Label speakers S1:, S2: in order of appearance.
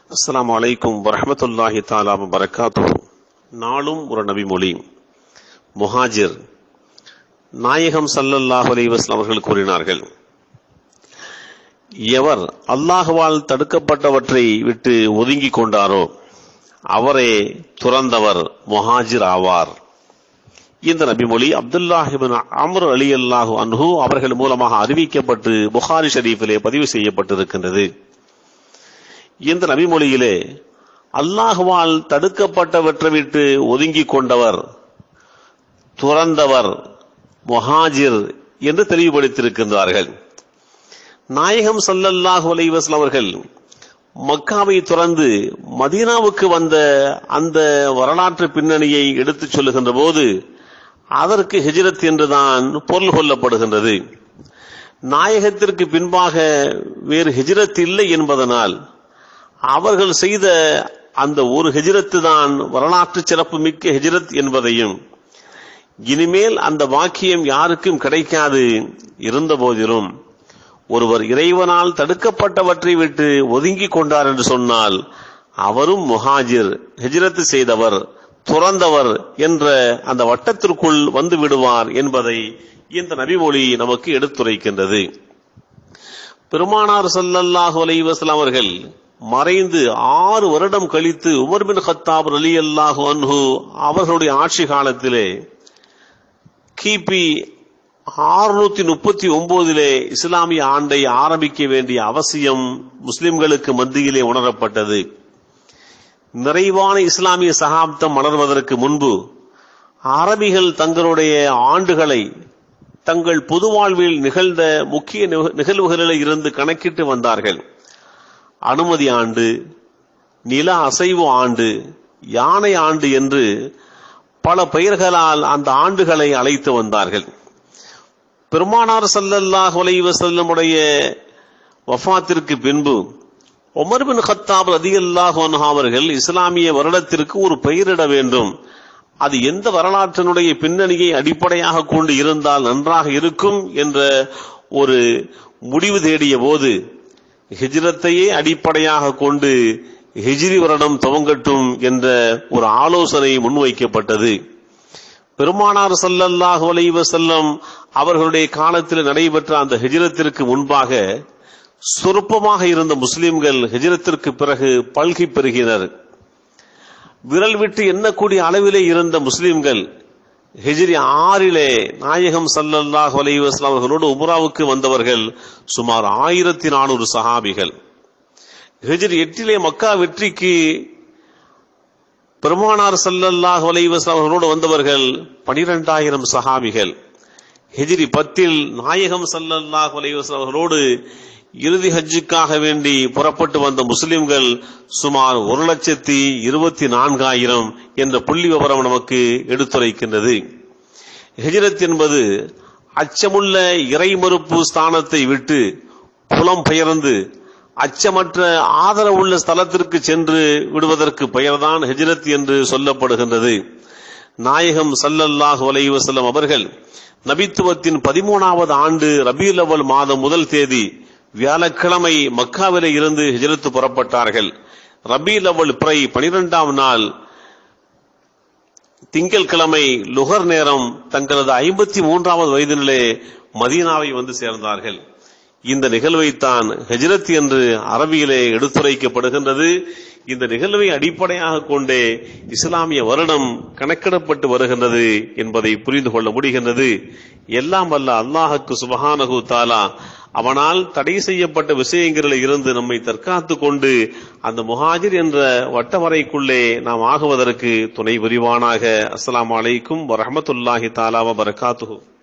S1: அஸ்ஸலாமு அலைக்கும் வரஹ்மத்துல்லாஹி தாலா வரகாத்துஹு நாளும் ஒரு நபிமொழி முஹாஜிர் நாயகம் ஸல்லல்லாஹு அலைஹி வஸல்லம் அவர்கள் கூறினார்கள் எவர் அல்லாஹ்வால் தடுக்கப்பட்டவற்றை விட்டு ஒதுங்கிக் கொண்டாரோ அவரே துறந்தவர் முஹாஜிர் ஆவார் இந்த நபிமொழி அப்துல்லாஹிபின் அம்ரு அலி அல்லாஹு அன்ஹு அவர்கள் மூலமாக அறிவிக்கப்பட்டு புகாரி ஷரீஃபிலே பதிவு செய்யப்பட்டிருக்கின்றது இந்த நபிமொழியிலே அல்லாஹுவால் தடுக்கப்பட்டவற்றை விட்டு ஒதுங்கிக் கொண்டவர் துறந்தவர் முஹாஜிர் என்று தெளிவுபடுத்தியிருக்கின்றார்கள் நாயகம் சல்லல்லாஹு அலைவசல் அவர்கள் மக்காவை துறந்து மதீனாவுக்கு வந்த அந்த வரலாற்று பின்னணியை எடுத்துச் சொல்லுகின்ற போது அதற்கு ஹிஜ்ரத் என்றுதான் பொருள் கொள்ளப்படுகின்றது நாயகத்திற்கு பின்பாக வேறு ஹிஜ்ரத் இல்லை என்பதனால் அவர்கள் செய்த அந்த ஒரு ஹிஜ்ரத்து தான் வரலாற்று சிறப்பு மிக்க ஹிஜ்ரத் என்பதையும் இனிமேல் அந்த வாக்கியம் யாருக்கும் கிடைக்காது இருந்த போதிலும் ஒருவர் இறைவனால் தடுக்கப்பட்டவற்றை விட்டு ஒதுங்கிக் கொண்டார் என்று சொன்னால் அவரும் முஹாஜிர் ஹிஜ்ரத்து செய்தவர் துறந்தவர் என்ற அந்த வட்டத்திற்குள் வந்து விடுவார் என்பதை இந்த நபிமொழி நமக்கு எடுத்துரைக்கின்றது பெருமானார் சல்லல்லாஹு அலைஹி வஸல்லம் அவர்கள் மறைந்து ஆறு வருடம் கழித்து உமர் பின் ஹத்தாப் அலி அல்லாஹு அன்ஹு அவர்களுடைய ஆட்சி காலத்திலே கிபி ஆறுநூத்தி முப்பத்தி ஒன்பதிலே இஸ்லாமிய ஆண்டை ஆரம்பிக்க வேண்டிய அவசியம் முஸ்லிம்களுக்கு மத்தியிலே உணரப்பட்டது நிறைவான இஸ்லாமிய சகாப்தம் மலர்வதற்கு முன்பு அரபிகள் தங்களுடைய ஆண்டுகளை தங்கள் பொது வாழ்வில் நிகழ்ந்த முக்கிய நிகழ்வுகளில் இருந்து கணக்கிட்டு வந்தார்கள் அனுமதி ஆண்டு நில அசைவு ஆண்டு யானை ஆண்டு என்று பல பெயர்களால் அந்த ஆண்டுகளை அழைத்து வந்தார்கள் பெருமானார் சல்லல்லாஹ் அலைவ செல்லமுடைய வஃபாத்திற்கு பின்பு உமர் பின் ஹத்தாப் ரதி அல்லாஹ் அவர்கள் இஸ்லாமிய வருடத்திற்கு ஒரு பெயரிட வேண்டும் அது எந்த வரலாற்றினுடைய பின்னணியை அடிப்படையாக கொண்டு இருந்தால் நன்றாக இருக்கும் என்ற ஒரு முடிவு தேடிய போது ஹிஜ்ரத்தையே அடிப்படையாக கொண்டு ஹிஜ்ரி வருடம் துவங்கட்டும் என்ற ஒரு ஆலோசனை முன்வைக்கப்பட்டது பெருமானார் சல்லல்லாஹு அலைவ செல்லம் அவர்களுடைய காலத்தில் நடைபெற்ற அந்த ஹிஜ்ரத்திற்கு முன்பாக சொற்பமாக இருந்த முஸ்லிம்கள் ஹிஜ்ரத்திற்கு பிறகு பல்கி பெருகினர் விரல் விட்டு எண்ணக்கூடிய அளவிலே இருந்த முஸ்லிம்கள் ஹிஜ்ரி ஆறிலே நாயகம் சல்லல்லாஹு அலைவாஸ்லாம் அவர்களோடு உம்ராவுக்கு வந்தவர்கள் சுமார் ஆயிரத்தி நானூறு சஹாபிகள் ஹிஜ்ரி எட்டிலே மக்கா வெற்றிக்கு பெருமானார் சல்லல்லாஹு அலைவாஸ்லாம் அவர்களோடு வந்தவர்கள் பனிரெண்டாயிரம் சஹாபிகள் ஹிஜ்ரி பத்தில் நாயகம் சல்லல்லாஹு அலைவாஸ்லாம் அவர்களோடு இறுதி ஹஜ்ஜுக்காக வேண்டி புறப்பட்டு வந்த முஸ்லிம்கள் சுமார் ஒரு லட்சத்தி இருபத்தி நான்காயிரம் என்ற புள்ளி விவரம் நமக்கு எடுத்துரைக்கின்றது ஹிஜ்ரத் என்பது அச்சமுள்ள இறை மறுப்பு ஸ்தானத்தை விட்டு புலம் பெயர்ந்து அச்சமற்ற ஆதரவுள்ள ஸ்தலத்திற்கு சென்று விடுவதற்கு பெயர்தான் ஹிஜ்ரத் என்று சொல்லப்படுகின்றது நாயகம் சல்லல்லாஹு அலைவசல்லம் அவர்கள் நபித்துவத்தின் பதிமூணாவது ஆண்டு ரபீல் அவல் மாதம் முதல் தேதி வியாழக்கிழமை மக்காவில இருந்து ஹிஜரத்து புறப்பட்டார்கள் ரபீல் அவல் பிறை பனிரெண்டாம் நாள் திங்கள் கிழமை லுகர் நேரம் தங்களது ஐம்பத்தி மூன்றாவது வயதினிலே மதீனாவை வந்து சேர்ந்தார்கள் இந்த நிகழ்வைத்தான் ஹெஜ்ரத் என்று அரபியிலே எடுத்துரைக்கப்படுகின்றது இந்த நிகழ்வை அடிப்படையாக கொண்டே இஸ்லாமிய வருடம் கணக்கிடப்பட்டு வருகின்றது என்பதை புரிந்து கொள்ள முடிகின்றது எல்லாம் வல்ல அல்லாஹுக்கு சுபஹானகு தாலா அவனால் தடை செய்யப்பட்ட விஷயங்களில் இருந்து நம்மை தற்காத்து கொண்டு அந்த முஹாஜிர் என்ற வட்டவரைக்குள்ளே நாம் ஆகுவதற்கு துணை புரிவானாக அஸ்லாம் வலைக்கும் வரமத்துல்லாஹி தாலா வரகாத்துஹூ